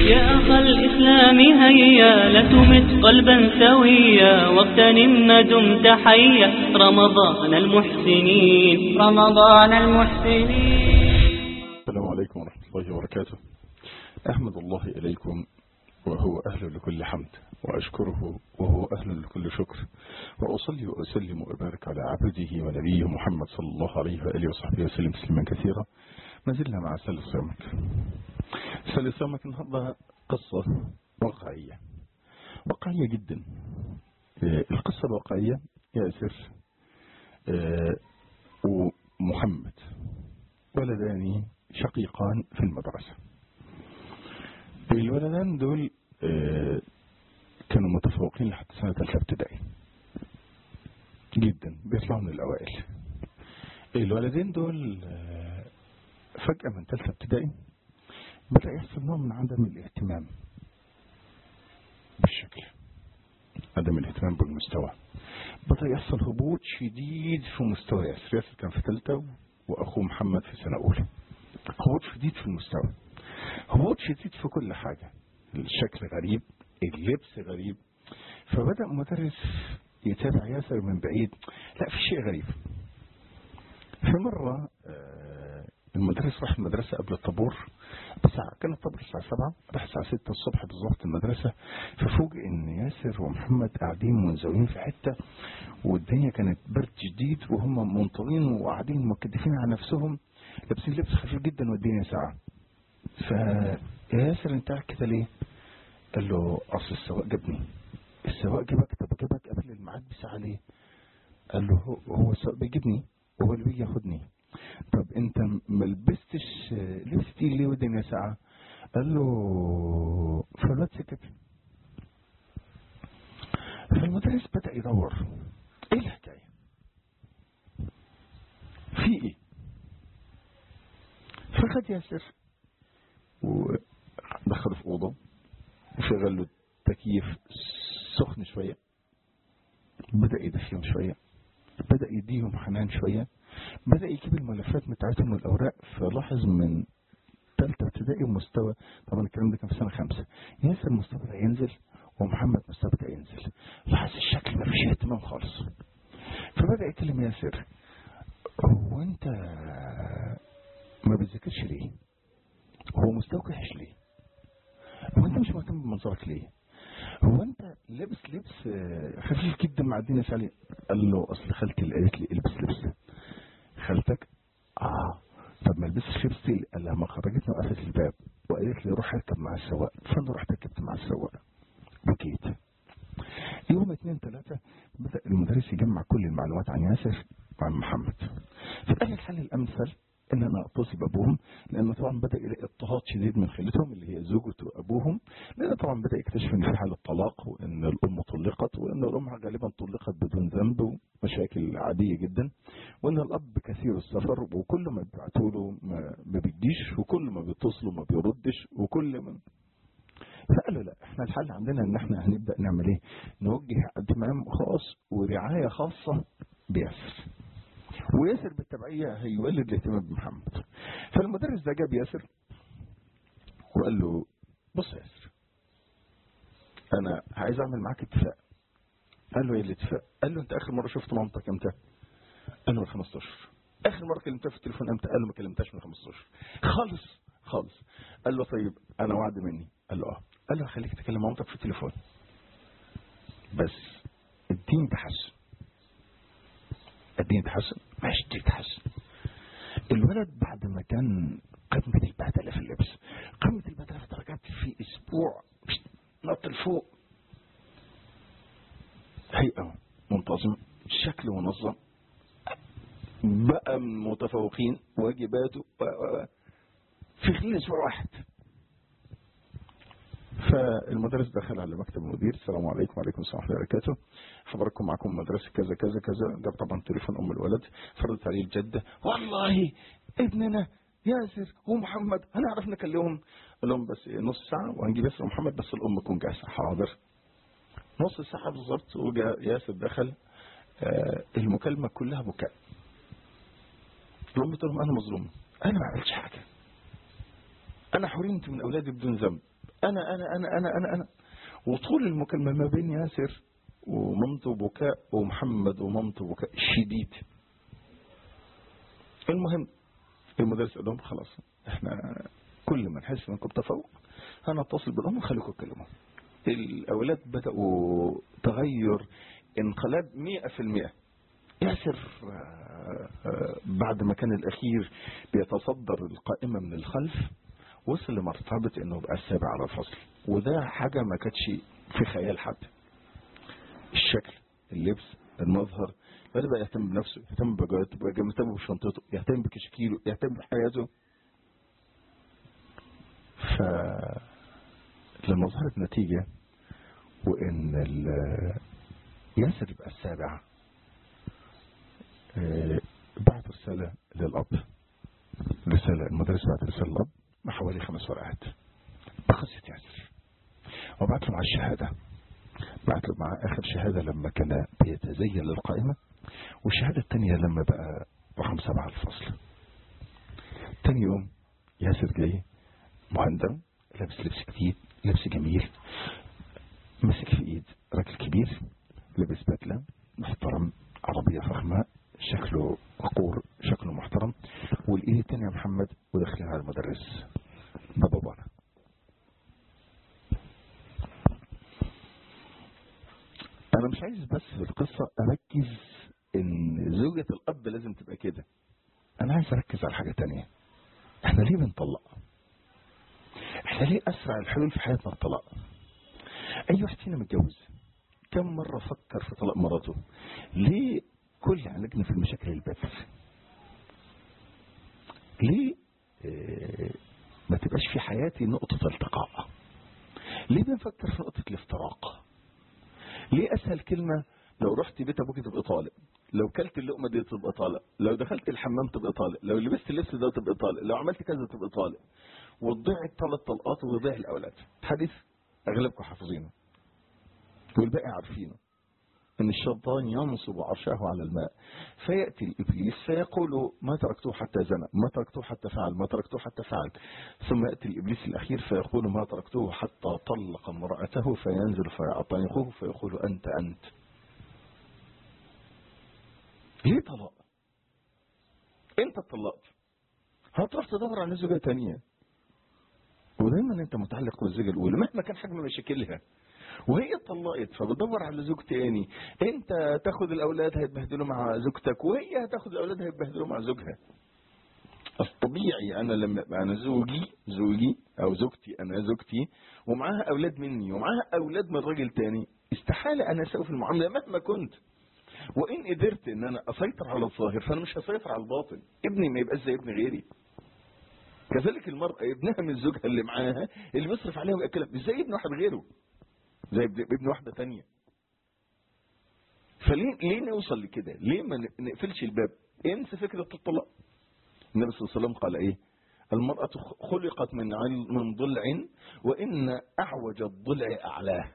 يا أخ الإسلام هيا لا تمت قلبا سويا واغتنم ما دمت حيا رمضان المحسنين رمضان المحسنين السلام عليكم ورحمة الله وبركاته أحمد الله إليكم وهو أهل لكل حمد وأشكره وهو أهل لكل شكر وأصلي وأسلم وأبارك على عبده ونبيه محمد صلى الله عليه وآله وصحبه وسلم تسليما كثيرا ما زلنا مع سل صيامك سل صيامك النهارده قصة واقعية واقعية جدا آه، القصة الواقعية ياسر آه، ومحمد ولدان شقيقان في المدرسة الولدان دول آه، كانوا متفوقين لحد سنة ثالثة ابتدائي جدا بيطلعوا من الأوائل الولدين دول آه، فجأة من ثالثة ابتدائي بدأ يحصل نوع من عدم الاهتمام بالشكل عدم الاهتمام بالمستوى بدأ يحصل هبوط شديد في مستوى ياسر ياسر كان في ثالثة وأخوه محمد في سنة أولى هبوط شديد في المستوى هبوط شديد في كل حاجة الشكل غريب اللبس غريب فبدأ مدرس يتابع ياسر من بعيد لا في شيء غريب في مرة آه، المدرس راح المدرسة قبل الطابور بساعة كان الطابور الساعة 7 راح الساعة 6 الصبح بالظبط المدرسة ففوجئ ان ياسر ومحمد قاعدين منزوين في حتة والدنيا كانت برد شديد وهم منطوين وقاعدين مكدفين على نفسهم لابسين لبس خفيف جدا والدنيا ساعة فياسر انت قاعد كده ليه؟ قال له اصل السواق جابني السواق جابك طب جابك قبل الميعاد بساعة ليه؟ قال له هو- هو السواق بيجيبني وهو اللي بيجي ياخدني طب انت ما لبستش لبس تقيل ليه والدنيا ساعة؟ قال له فالواد سكت فالمدرس بدأ يدور ايه الحكاية؟ في ايه؟ فخد ياسر ودخله في أوضة وشغل له تكييف سخن شوية بدأ يدفيهم شوية بدأ يديهم حنان شوية بدأ يجيب الملفات بتاعتهم والأوراق فلاحظ من ثالثة ابتدائي ومستوى طبعا الكلام ده كان في سنة خمسة ياسر مستوى بدأ ينزل ومحمد مستوى بدأ ينزل لاحظ الشكل ما فيش اهتمام خالص فبدأ يكلم ياسر هو انت ما بتذاكرش ليه؟ هو مستواك وحش ليه؟ هو انت مش مهتم بمنظرك ليه؟ هو انت لابس لبس آه، خفيف جدا مع الدنيا سالي قال له اصل خالتي اللي قالت لي البس لبس ده خالتك اه طب ما البسش لبس تقيل قال لها ما خرجتني وقفت الباب وقالت لي روح اركب مع السواق فانا رحت ركبت مع السواق وجيت يوم اثنين ثلاثة بدأ المدرس يجمع كل المعلومات عن ياسر وعن محمد فقال الحل الأمثل ان انا اتصل بابوهم لان طبعا بدا يلاقي اضطهاد شديد من خالتهم اللي هي زوجته وابوهم لان طبعا بدا يكتشف ان في حاله طلاق وان الام طلقت وان الام غالبا طلقت بدون ذنب ومشاكل عاديه جدا وان الاب كثير السفر وكل ما بيبعتوا له ما ما بيجيش وكل ما بيتصلوا ما بيردش وكل ما فقالوا لا احنا الحل عندنا ان احنا هنبدا نعمل ايه؟ نوجه اهتمام خاص ورعايه خاصه بياسر. وياسر بالتبعيه هيولد الاهتمام بمحمد. فالمدرس ده جاب ياسر وقال له بص يا ياسر انا عايز اعمل معاك اتفاق. قال له ايه الاتفاق؟ قال له انت اخر مره شفت مامتك امتى؟ قال له من 15 اخر مره كلمتها في التليفون امتى؟ قال له ما كلمتهاش من 15 خالص خالص قال له طيب انا وعد مني قال له اه قال له خليك تكلم مامتك في التليفون بس الدين تحسن الدين تحسن ماشي الدين تحسن الولد بعد ما كان قمة البهدلة في اللبس قمة البهدلة في درجات في اسبوع نط لفوق هيئة منتظمة شكل منظم بقى من متفوقين واجباته و- و- و- في خلال اسبوع واحد فالمدرس دخل على مكتب المدير السلام عليكم وعليكم السلام ورحمه الله وبركاته حضراتكم معكم مدرسه كذا كذا كذا ده طبعا تليفون ام الولد فردت عليه الجده والله ابننا ياسر ومحمد هنعرف نكلمهم قال لهم بس نص ساعه وهنجيب ياسر ومحمد بس الام تكون جاهزه حاضر نص ساعه بالظبط وجاء ياسر دخل آه المكالمه كلها بكاء الام تقول لهم انا مظلوم انا ما عملتش حاجه انا حرمت من اولادي بدون ذنب انا انا انا انا انا انا وطول المكالمه ما بين ياسر ومامته بكاء ومحمد ومامته بكاء شديد المهم المدرس قال لهم خلاص احنا كل ما نحس انكم تفوق هنتصل بالام ونخليكم تكلموا الاولاد بداوا تغير انقلاب 100% ياسر آه، آه، بعد ما كان الاخير بيتصدر القائمه من الخلف وصل لمرتبه انه بقى السابع على الفصل وده حاجه ما كانتش في خيال حد الشكل اللبس المظهر بدأ بقى يهتم بنفسه يهتم بجارته بقى يهتم بشنطته يهتم بكشكيله يهتم بحياته ف لما ظهرت نتيجة وإن ال- ياسر يبقى السابع آه، بعت رسالة للأب رسالة المدرس بعت رسالة للأب مع حوالي خمس ورقات بقصة ياسر وبعت له مع الشهادة بعت له مع آخر شهادة لما كان بيتزين للقائمة والشهادة التانية لما بقى رقم سبعة الفصل تاني يوم ياسر جاي مهندم لابس لبس جديد لبس جميل ماسك في ايد راجل كبير لابس بدلة محترم عربية فخمة شكله وقور شكله محترم والايد التانية محمد وداخلين على المدرس ده بابانا انا مش عايز بس في القصة اركز ان زوجة الاب لازم تبقى كده انا عايز اركز على حاجة تانية احنا ليه بنطلق احنا ليه اسرع الحلول في حياتنا الطلاق اي واحد فينا متجوز كم مرة فكر في طلاق مراته ليه كل علاجنا في المشاكل البث ليه اه ما تبقاش في حياتي نقطة التقاء ليه بنفكر في نقطة الافتراق ليه اسهل كلمة لو رحت بيت ابوك تبقى طالق لو كلت اللقمة دي تبقى طالق لو دخلت الحمام تبقى طالق لو لبست اللبس ده تبقى طالق لو عملت كذا تبقى طالق وتضيع الثلاث طلقات وتضيع الاولاد حديث اغلبكم حافظينه والباقي عارفينه ان الشيطان ينصب عرشه على الماء فياتي الابليس فيقول ما تركته حتى زنى ما تركته حتى فعل ما تركته حتى فعل ثم ياتي الابليس الاخير فيقول ما تركته حتى طلق امراته فينزل فيعتنقه فيقول انت انت ليه طلاق انت اتطلقت هتروح تدور على زوجة تانية ودايما انت متعلق بالزوجة الاولى مهما كان حجم مشاكلها وهي اتطلقت فبتدور على زوج تاني انت تاخد الاولاد هيتبهدلوا مع زوجتك وهي هتاخد الاولاد هيتبهدلوا مع زوجها الطبيعي انا لما ابقى انا زوجي زوجي او زوجتي انا زوجتي ومعاها اولاد مني ومعاها اولاد من راجل تاني استحالة انا اسوي في المعاملة مهما كنت وان قدرت ان انا اسيطر على الظاهر فانا مش هسيطر على الباطن ابني ما يبقاش زي ابن غيري كذلك المرأة ابنها من زوجها اللي معاها اللي بيصرف عليها ويأكلها مش زي ابن واحد غيره زي ابن ابن واحدة تانية فليه ليه نوصل لكده ليه ما نقفلش الباب انسى فكرة الطلاق النبي صلى الله عليه وسلم قال ايه المرأة خلقت من عل من ضلع وإن أعوج الضلع أعلاه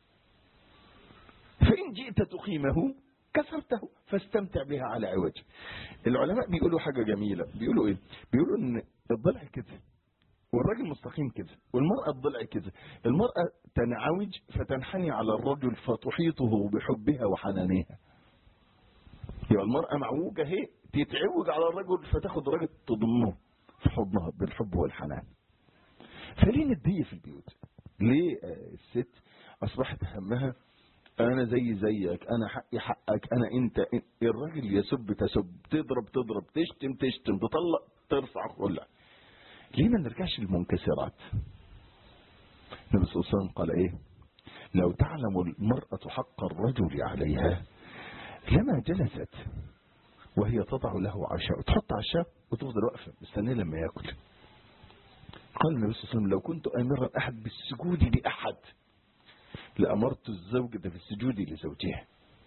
فإن جئت تقيمه كسرته فاستمتع بها على عوج العلماء بيقولوا حاجة جميلة بيقولوا ايه بيقولوا ان الضلع كده والراجل مستقيم كده والمرأة الضلع كده المرأة تنعوج فتنحني على الرجل فتحيطه بحبها وحنانها يبقى المرأة معوجة اهي تتعوج على الرجل فتاخد الرجل تضمه في حضنها بالحب والحنان فليه ندية في البيوت ليه الست اصبحت همها انا زي زيك انا حقي حقك انا انت, انت. الراجل يسب تسب تضرب تضرب تشتم تشتم تطلق ترفع خلع ليه ما نرجعش للمنكسرات النبي صلى الله عليه وسلم قال ايه لو تعلم المرأة حق الرجل عليها لما جلست وهي تضع له عشاء تحط عشاء وتفضل واقفة مستنية لما ياكل قال النبي صلى الله عليه وسلم لو كنت امرا احد بالسجود لاحد لأمرت الزوجة في السجود لزوجها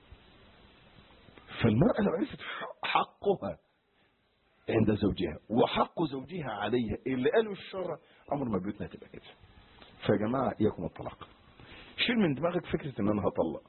فالمرأة لو عرفت حقها عند زوجها وحق زوجها عليها اللي قالوا الشرع عمر ما بيوتنا تبقى كده فيا جماعة إياكم الطلاق شيل من دماغك فكرة ان انا هطلق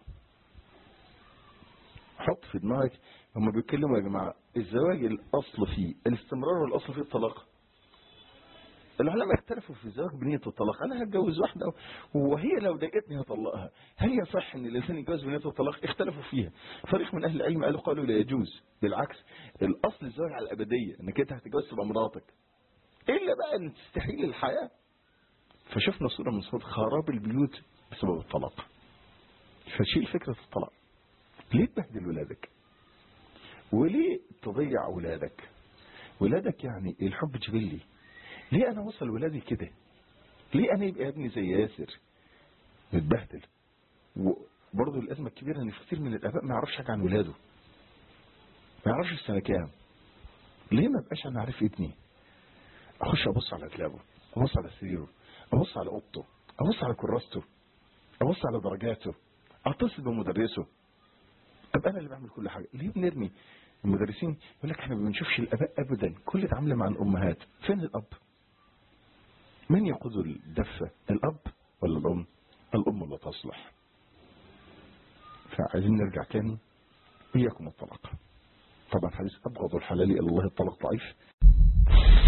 حط في دماغك هم بيتكلموا يا جماعة الزواج الاصل فيه الاستمرار والاصل فيه الطلاق العلماء اختلفوا في الزواج بنية الطلاق انا هتجوز واحدة وهي لو ضايقتني هطلقها هل يصح ان الانسان يتجوز بنية الطلاق اختلفوا فيها فريق من اهل العلم قالوا قالوا لا يجوز بالعكس الاصل الزواج على الابدية انك انت هتتجوز تبقى مراتك الا بقى ان تستحيل الحياة فشفنا صورة من صور خراب البيوت بسبب الطلاق فشيل فكرة الطلاق ليه تبهدل ولادك وليه تضيع ولادك ولادك يعني الحب جبلي ليه انا اوصل ولادي كده ليه انا يبقى ابني زي ياسر متبهدل وبرضه الازمه الكبيره ان في كتير من الاباء ما يعرفش حاجه عن ولاده ما يعرفش السنه كام ليه ما بقاش انا عارف ابني اخش ابص على كلابه ابص على سريره ابص على اوضته ابص على كراسته ابص على درجاته اتصل بمدرسه ابقى انا اللي بعمل كل حاجه ليه بنرمي المدرسين يقول لك احنا ما بنشوفش الاباء ابدا كل اتعامل مع الامهات فين الاب من يقود الدفه الاب ولا الام الام لا تصلح فعايزين نرجع تاني اياكم الطلاق طبعا حديث ابغض الحلال الى الله الطلاق ضعيف